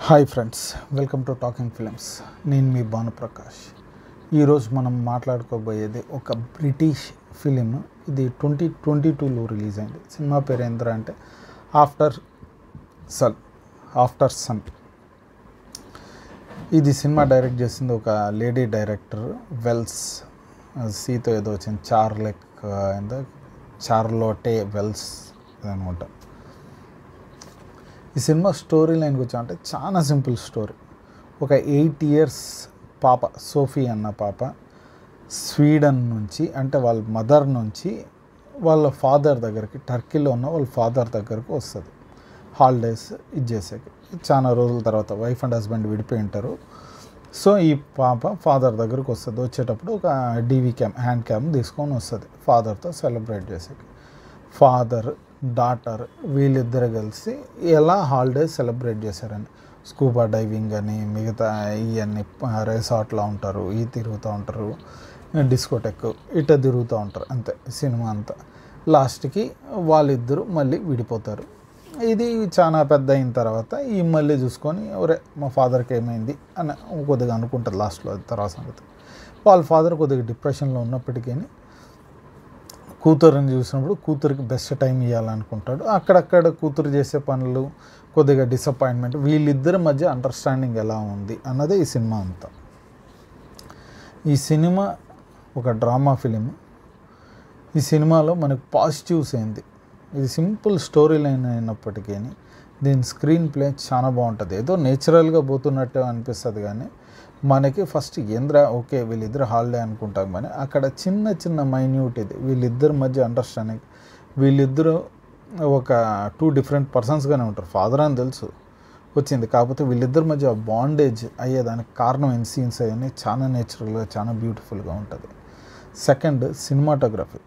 hi friends welcome to talking films నేను మీ భానుప్రకాష్ ఈరోజు మనం మాట్లాడుకోబోయేది ఒక బ్రిటిష్ ఫిలిం ఇది ట్వంటీ ట్వంటీ టూలో రిలీజ్ అయింది సినిమా పేరు ఏంద్ర అంటే ఆఫ్టర్ సన్ ఆఫ్టర్ సన్ ఇది సినిమా డైరెక్ట్ చేసింది ఒక లేడీ డైరెక్టర్ వెల్స్ సీతో ఏదో వచ్చింది చార్లెక్ ఏందో చార్లోటే వెల్స్ అనమాట ఈ సినిమా స్టోరీ లైన్కి వచ్చా అంటే చాలా సింపుల్ స్టోరీ ఒక ఎయిట్ ఇయర్స్ పాప సోఫీ అన్న పాప స్వీడన్ నుంచి అంటే వాళ్ళ మదర్ నుంచి వాళ్ళ ఫాదర్ దగ్గరికి టర్కీలో ఉన్న వాళ్ళ ఫాదర్ దగ్గరకు వస్తుంది హాలిడేస్ ఇచ్చేసాక చాలా రోజుల తర్వాత వైఫ్ అండ్ హస్బెండ్ విడిపోయి ఉంటారు సో ఈ పాప ఫాదర్ దగ్గరకు వస్తుంది వచ్చేటప్పుడు ఒక డీవీ క్యామ్ హ్యాండ్ క్యామ్ తీసుకొని వస్తుంది ఫాదర్తో సెలబ్రేట్ చేసేకి ఫాదర్ డాటర్ వీళ్ళిద్దరు కలిసి ఎలా హాలిడేస్ సెలబ్రేట్ చేశారని స్కూబా డైవింగ్ అని మిగతా ఇవన్నీ రిసార్ట్లో ఉంటారు ఈ తిరుగుతూ ఉంటారు డిస్కోటెక్ ఇట తిరుగుతూ ఉంటారు అంతే సినిమా అంతా లాస్ట్కి వాళ్ళిద్దరూ మళ్ళీ విడిపోతారు ఇది చాలా పెద్ద అయిన తర్వాత ఈ మళ్ళీ చూసుకొని ఒరే మా ఫాదర్కి ఏమైంది అని కొద్దిగా అనుకుంటారు లాస్ట్లో తర్వాత సంగతి వాళ్ళ ఫాదర్ కొద్దిగా డిప్రెషన్లో ఉన్నప్పటికీ కూతురుని చూసినప్పుడు కూతురికి బెస్ట్ టైం ఇవ్వాలనుకుంటాడు అక్కడక్కడ కూతురు చేసే పనులు కొద్దిగా డిసప్పాయింట్మెంట్ వీళ్ళిద్దరి మధ్య అండర్స్టాండింగ్ ఎలా ఉంది అన్నదే ఈ సినిమా అంతా ఈ సినిమా ఒక డ్రామా ఫిలిం ఈ సినిమాలో మనకు పాజిటివ్స్ ఏంది ఇది సింపుల్ స్టోరీ లైన్ అయినప్పటికీ దీని స్క్రీన్ ప్లే చాలా బాగుంటుంది ఏదో నేచురల్గా పోతున్నట్టు అనిపిస్తుంది కానీ మనకి ఫస్ట్ ఏంద్ర ఓకే వీళ్ళిద్దరు హాలిడే అనుకుంటాం కానీ అక్కడ చిన్న చిన్న మైన్యూట్ ఇది వీళ్ళిద్దరి మధ్య అండర్స్టాండింగ్ వీళ్ళిద్దరూ ఒక టూ డిఫరెంట్ పర్సన్స్గానే ఉంటారు ఫాదర్ అని తెలుసు వచ్చింది కాకపోతే వీళ్ళిద్దరి మధ్య బాండేజ్ అయ్యేదానికి కారణం ఎన్ సీన్స్ అవన్నీ చాలా నేచురల్గా చాలా బ్యూటిఫుల్గా ఉంటుంది సెకండ్ సినిమాటోగ్రఫీ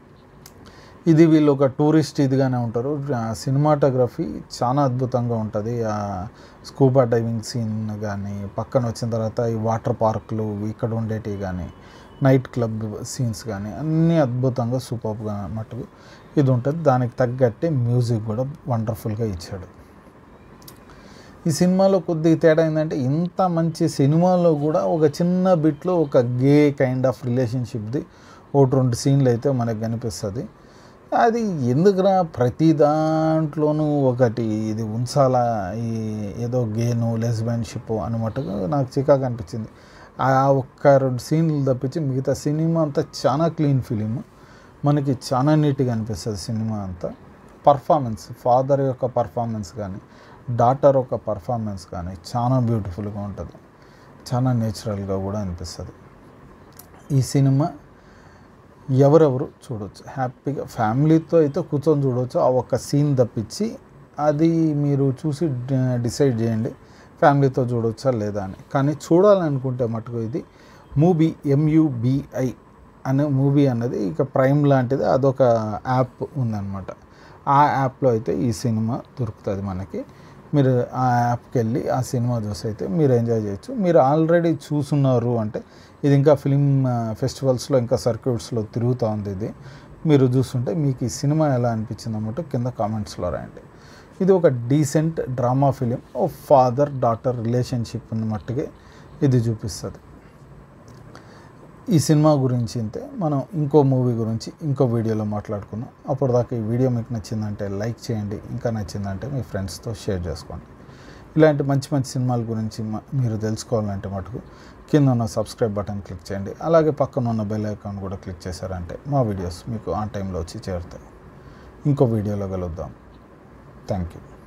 ఇది వీళ్ళు ఒక టూరిస్ట్ ఇదిగానే ఉంటారు సినిమాటోగ్రఫీ చాలా అద్భుతంగా ఉంటుంది స్కూబా డైవింగ్ సీన్ కానీ పక్కన వచ్చిన తర్వాత ఈ వాటర్ పార్కులు ఇక్కడ ఉండేటివి కానీ నైట్ క్లబ్ సీన్స్ కానీ అన్నీ అద్భుతంగా సూపర్గా మటుకు ఇది ఉంటుంది దానికి తగ్గట్టే మ్యూజిక్ కూడా వండర్ఫుల్గా ఇచ్చాడు ఈ సినిమాలో కొద్దిగా తేడా ఏంటంటే ఇంత మంచి సినిమాలో కూడా ఒక చిన్న బిట్లో ఒక గే కైండ్ ఆఫ్ రిలేషన్షిప్ది ఒకటి రెండు సీన్లు అయితే మనకు కనిపిస్తుంది అది ఎందుకురా ప్రతి దాంట్లోనూ ఒకటి ఇది ఉంచాలా ఈ ఏదో గేను లెస్బెన్షిప్ అనమాటగా నాకు చికాకు అనిపించింది ఆ ఒక్క రెండు సీన్లు తప్పించి మిగతా సినిమా అంతా చాలా క్లీన్ ఫిలిం మనకి చాలా నీట్గా అనిపిస్తుంది సినిమా అంతా పర్ఫార్మెన్స్ ఫాదర్ యొక్క పర్ఫార్మెన్స్ కానీ డాటర్ యొక్క పర్ఫార్మెన్స్ కానీ చాలా బ్యూటిఫుల్గా ఉంటుంది చాలా నేచురల్గా కూడా అనిపిస్తుంది ఈ సినిమా ఎవరెవరు చూడవచ్చు హ్యాపీగా ఫ్యామిలీతో అయితే కూర్చొని చూడవచ్చు ఆ ఒక్క సీన్ తప్పించి అది మీరు చూసి డిసైడ్ చేయండి ఫ్యామిలీతో చూడవచ్చా లేదా అని కానీ చూడాలనుకుంటే మటుకు ఇది మూవీ ఎంయుబిఐ అనే మూవీ అన్నది ఇక ప్రైమ్ లాంటిది అదొక యాప్ ఉందన్నమాట ఆ యాప్లో అయితే ఈ సినిమా దొరుకుతుంది మనకి మీరు ఆ యాప్కి వెళ్ళి ఆ సినిమా చూసి అయితే మీరు ఎంజాయ్ చేయొచ్చు మీరు ఆల్రెడీ చూసున్నారు అంటే ఇది ఇంకా ఫిలిం ఫెస్టివల్స్లో ఇంకా సర్క్యూట్స్లో తిరుగుతూ ఉంది ఇది మీరు చూస్తుంటే మీకు ఈ సినిమా ఎలా అనిపించింది అన్నమాట కింద కామెంట్స్లో రాయండి ఇది ఒక డీసెంట్ డ్రామా ఫిలిం ఓ ఫాదర్ డాటర్ రిలేషన్షిప్ మట్టుకే ఇది చూపిస్తుంది ఈ సినిమా గురించి అంతే మనం ఇంకో మూవీ గురించి ఇంకో వీడియోలో మాట్లాడుకుందాం అప్పటిదాకా ఈ వీడియో మీకు నచ్చిందంటే లైక్ చేయండి ఇంకా నచ్చిందంటే మీ ఫ్రెండ్స్తో షేర్ చేసుకోండి ఇలాంటి మంచి మంచి సినిమాల గురించి మీరు తెలుసుకోవాలంటే మటుకు కింద ఉన్న సబ్స్క్రైబ్ బటన్ క్లిక్ చేయండి అలాగే పక్కన ఉన్న బెల్ ఐకాన్ కూడా క్లిక్ చేశారంటే మా వీడియోస్ మీకు ఆన్ టైంలో వచ్చి చేరుతాయి ఇంకో వీడియోలో కలుద్దాం థ్యాంక్ యూ